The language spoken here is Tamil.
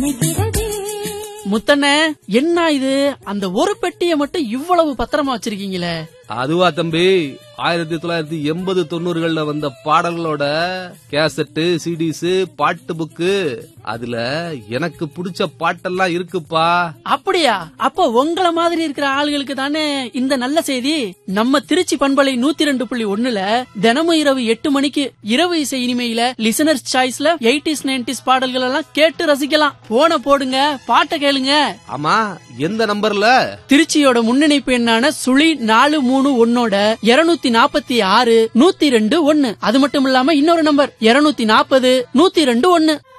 முத்தண்ணே என்ன இது அந்த ஒரு பெட்டியை மட்டும் இவ்வளவு பத்திரமா வச்சிருக்கீங்களே அதுவா தம்பி ஆயிரத்தி தொள்ளாயிரத்தி எண்பது தொண்ணூறுகள்ல வந்த பாடல்களோட கேசட்டு சிடிஸ் பாட்டு புக்கு அதுல எனக்கு பிடிச்ச பாட்டெல்லாம் இருக்குப்பா அப்படியா அப்ப உங்கள மாதிரி இருக்கிற ஆளுகளுக்கு தானே இந்த நல்ல செய்தி நம்ம திருச்சி பண்பலை நூத்தி ரெண்டு புள்ளி ஒண்ணுல தினமும் இரவு எட்டு மணிக்கு இரவு இசை இனிமையில லிசனர்ஸ் சாய்ஸ்ல எயிட்டிஸ் நைன்டிஸ் பாடல்கள் எல்லாம் கேட்டு ரசிக்கலாம் போன போடுங்க பாட்டை கேளுங்க ஆமா எந்த நம்பர்ல திருச்சியோட முன்னிணைப்பு எண்ணான சுழி நாலு மூணு ஒன்னோட இருநூத்தி நாப்பத்தி ஆறு நூத்தி ரெண்டு ஒன்னு அது மட்டும் இல்லாம இன்னொரு நம்பர் இருநூத்தி நாப்பது நூத்தி ரெண்டு ஒன்னு